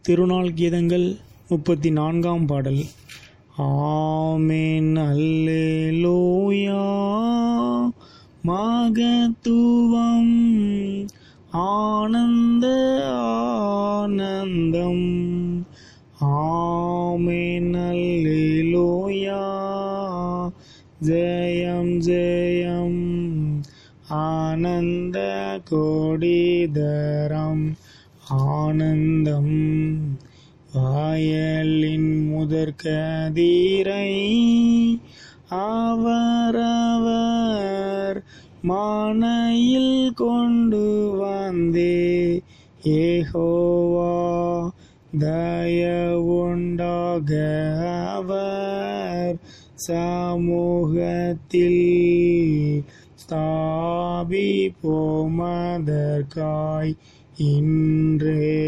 திருநாள் கீதங்கள் முப்பத்தி நான்காம் பாடல் ஆமென் அல்லேலூயா மகத்துவம் ஆனந்த ஆனந்தம் ஆமென் அல்லேலூயா ஜெயம் ஜெயம் ஆனந்த கோடிதரம் ஆனந்தம் வாயலின் முதற்கதீரை அவரவர் மானையில் கொண்டு வந்தே ஏகோவா தயவுண்டாக அவர் சமூகத்தில் ஸ்தாபி போமதற்காய் இன்றே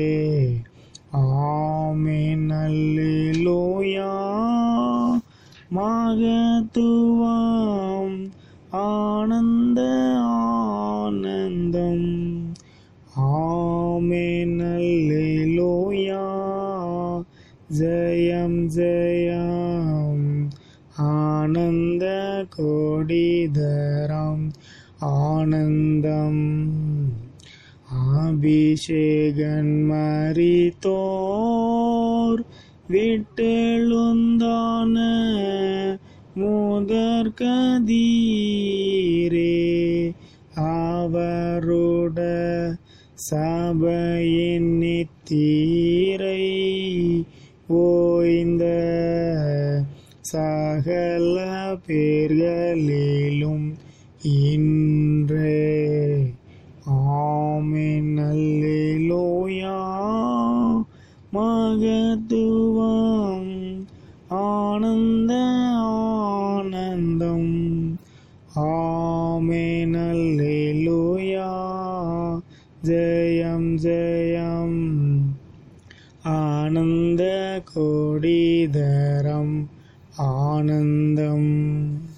ஆமென் அல்லேலூயா மகத்துவம் ஆனந்த ஆனந்தம் ஆமென் அல்லேலூயா ஜெயம் ஜெயம் ஆனந்த கோடிதரம் ஆனந்தம் அபிஷேகன் மரித்தோர் விட்டெழுந்தான முதற்கதீரே அவருட சபையின் நித்தீரை ஓய்ந்த சகல பேர்களிலும் இன்றே ஆமென் அல்லேலூயா மகத்துவம் ஆனந்த ஆனந்தம் ஆமென் அல்லேலூயா ஜெயம் ஜெயம் ஆனந்த கோடிதரம் ஆனந்தம்